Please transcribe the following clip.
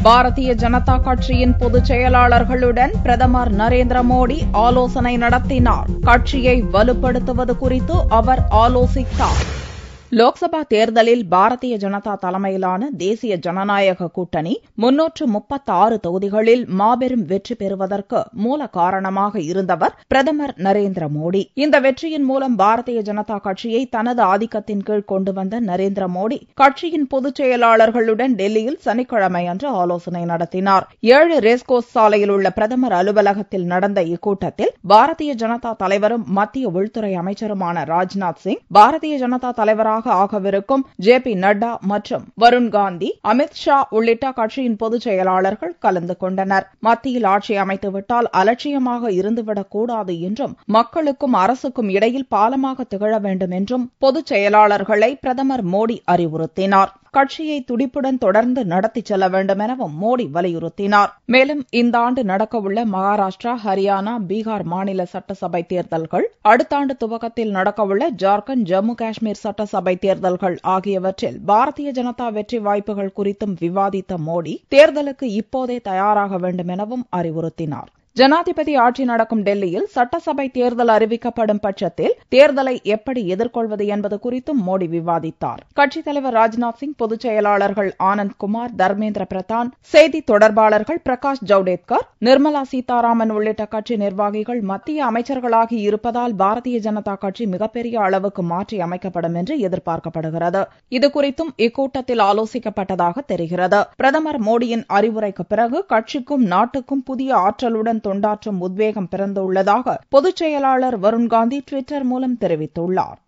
பாரதிய ஜனதா கட்சியின் பொதுச் செயலாளர்களுடன் பிரதமர் நரேந்திர மோடி ஆலோசனை நடத்தினார் கட்சியை வலுப்படுத்துவது குறித்து அவர் ஆலோசித்தார் லோக்சபா தேர்தலில் பாரதிய ஜனதா தலைமையிலான தேசிய ஜனநாயக கூட்டணி முன்னூற்று முப்பத்தாறு தொகுதிகளில் மாபெரும் வெற்றி பெறுவதற்கு மூல காரணமாக இருந்தவர் பிரதமர் நரேந்திர மோடி இந்த வெற்றியின் மூலம் பாரதிய ஜனதா கட்சியை தனது ஆதிக்கத்தின் கீழ் கொண்டு வந்த நரேந்திர மோடி கட்சியின் பொதுச் செயலாளர்களுடன் டெல்லியில் சனிக்கிழமை அன்று ஆலோசனை நடத்தினார் ஏழு ரேஸ்கோஸ் சாலையில் உள்ள பிரதமர் அலுவலகத்தில் நடந்த இக்கூட்டத்தில் பாரதிய ஜனதா தலைவரும் மத்திய உள்துறை அமைச்சருமான ராஜ்நாத் சிங் பாரதிய ஜனதா தலைவராக தலைவராக ஆகவிருக்கும் ஜே பி நட்டா மற்றும் வருண் காந்தி அமித் ஷா உள்ளிட்ட கட்சியின் பொதுச் செயலாளர்கள் கலந்து கொண்டனர் மத்தியில் ஆட்சி அமைத்துவிட்டால் அலட்சியமாக இருந்துவிடக் கூடாது என்றும் மக்களுக்கும் அரசுக்கும் இடையில் பாலமாக திகழ வேண்டும் என்றும் பொதுச் செயலாளர்களை பிரதமர் மோடி அறிவுறுத்தினார் கட்சியை துடிப்புடன் தொடர்ந்து நடத்திச் செல்ல வேண்டும் எனவும் மோடி வலியுறுத்தினார் மேலும் இந்த ஆண்டு நடக்கவுள்ள மகாராஷ்டிரா ஹரியானா பீகார் மாநில சட்டசபை தேர்தல்கள் அடுத்த ஆண்டு துவக்கத்தில் நடக்கவுள்ள ஜார்க்கண்ட் ஜம்மு காஷ்மீர் சட்டசபை தேர்தல்கள் ஆகியவற்றில் பாரதிய ஜனதா வெற்றி வாய்ப்புகள் குறித்தும் விவாதித்த மோடி தேர்தலுக்கு இப்போதே தயாராக வேண்டும் எனவும் அறிவுறுத்தினார் ஜனாதிபதி ஆட்சி நடக்கும் டெல்லியில் சட்டசபை தேர்தல் அறிவிக்கப்படும் பட்சத்தில் தேர்தலை எப்படி எதிர்கொள்வது என்பது குறித்தும் மோடி விவாதித்தார் கட்சித் தலைவர் ராஜ்நாத் சிங் பொதுச் செயலாளர்கள் ஆனந்த் குமார் தர்மேந்திர பிரதான் செய்தி தொடர்பாளர்கள் பிரகாஷ் ஜவ்டேகர் நிர்மலா சீதாராமன் உள்ளிட்ட கட்சி நிர்வாகிகள் மத்திய அமைச்சர்களாகி இருப்பதால் பாரதிய ஜனதா கட்சி மிகப்பெரிய அளவுக்கு மாற்றி அமைக்கப்படும் என்று எதிர்பார்க்கப்படுகிறது இதுகுறித்தும் இக்கூட்டத்தில் ஆலோசிக்கப்பட்டதாக தெரிகிறது பிரதமர் மோடியின் அறிவுரைக்கு பிறகு கட்சிக்கும் நாட்டுக்கும் புதிய ஆற்றலுடன் தொண்டாற்றும் உத்வேகம் பிறந்துள்ளதாக பொதுச் செயலாளர் வருண் காந்தி டுவிட்டர் மூலம் தெரிவித்துள்ளார்